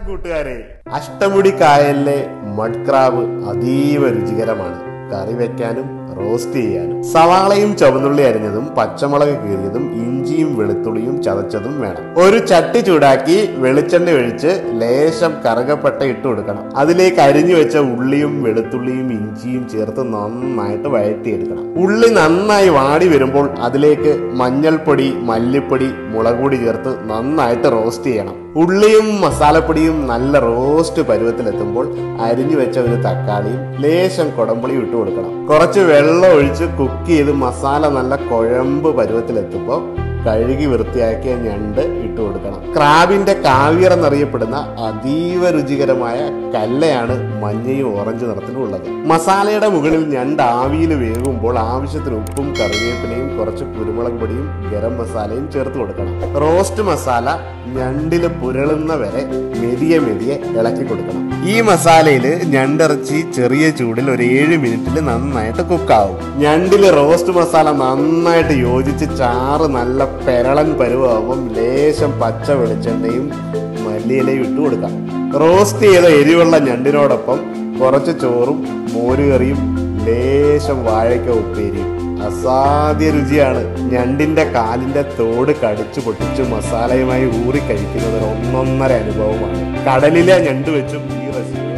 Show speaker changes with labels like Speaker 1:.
Speaker 1: കൂട്ടുകാരെ Ashtamudi കായലിലെ mud crab അതീവ രുചികരമാണ് കറി വെക്കാനും റോസ്റ്റ് ചെയ്യാനും സവാളയും ചുവന്നുള്ളി അരിഞ്ഞതും പച്ചമുളക് കീറിയതും ഇഞ്ചിയും വെളുത്തുള്ളിയും ചതച്ചതും വേണം ഒരു ചട്ടി ചൂടാക്കി വെളിച്ചെണ്ണ ഒഴിച്ച് ലേശം കറുകപ്പട്ട ഇട്ട് കൊടുക്കണം അതിലേക്ക് അരിഞ്ഞു വെച്ച ഉള്ളിയും വെളുത്തുള്ളിയും ഇഞ്ചിയും ചേർത്ത് നന്നായിട്ട് വഴറ്റിയെടുക്കണം ഉള്ളി നന്നായി വാടി വരുമ്പോൾ അതിലേക്ക് മഞ്ഞൾപ്പൊടി മല്ലിപ്പൊടി മുളക് പൊടി ചേർത്ത് നന്നായിട്ട് റോസ്റ്റ് ചെയ്യണം ഉള്ളിയും മസാലപ്പൊടിയും നല്ല റോസ്റ്റ് പരുവത്തിലെത്തുമ്പോൾ അരിഞ്ഞു വെച്ച ഒരു തക്കാളിയും ലേശം കുടമ്പുളിയും ഇട്ട് കൊടുക്കണം കുറച്ച് വെള്ളം ഒഴിച്ച് കുക്ക് ചെയ്ത് മസാല നല്ല കുഴമ്പ് പരുവത്തിലെത്തുമ്പോൾ കഴുകി വൃത്തിയാക്കിയ ഞണ്ട് ഇട്ട് കൊടുക്കണം ക്രാബിന്റെ കാവ്യർ എന്നറിയപ്പെടുന്ന അതീവ രുചികരമായ കല്ലയാണ് മഞ്ഞയും ഓറഞ്ച് നിറത്തിലും ഉള്ളത് മസാലയുടെ മുകളിൽ ഞണ്ട് ആവിയിൽ വേകുമ്പോൾ ആവശ്യത്തിന് ഉപ്പും കറിവേപ്പിലയും കുറച്ച് കുരുമുളക് പൊടിയും ഗരം മസാലയും ചേർത്ത് കൊടുക്കണം റോസ്റ്റ് മസാല ഞണ്ടിൽ പുരളുന്ന വരെ മെതിയെ മെതിയെ ഇളക്കി കൊടുക്കണം ഈ മസാലയിൽ ഞണ്ടിറച്ചി ചെറിയ ചൂടിൽ ഒരു ഏഴ് മിനിറ്റിൽ നന്നായിട്ട് കുക്കാവും ഞണ്ടിൽ റോസ്റ്റ് മസാല നന്നായിട്ട് യോജിച്ച് ചാറ് നല്ല പെരളൻ പരുവാകുമ്പം ലേശം പച്ച വെളിച്ചെണ്ണയും മല്ലിയിലയും ഇട്ട് കൊടുക്കാം റോസ്റ്റ് ചെയ്ത എരിവുള്ള ഞണ്ടിനോടൊപ്പം കുറച്ച് ചോറും മോരുകറിയും ലേശം വാഴയ്ക്ക ഉപ്പേരിയും അസാധ്യ രുചിയാണ് ഞണ്ടിന്റെ കാലിന്റെ തോട് കടിച്ചു പൊട്ടിച്ച് മസാലയുമായി ഊറി കഴിക്കുന്നത് ഒരു ഒന്നൊന്നര അനുഭവമാണ് കടലിലെ ഞണ്ട് വെച്ചും ഈ റെസിപ്പി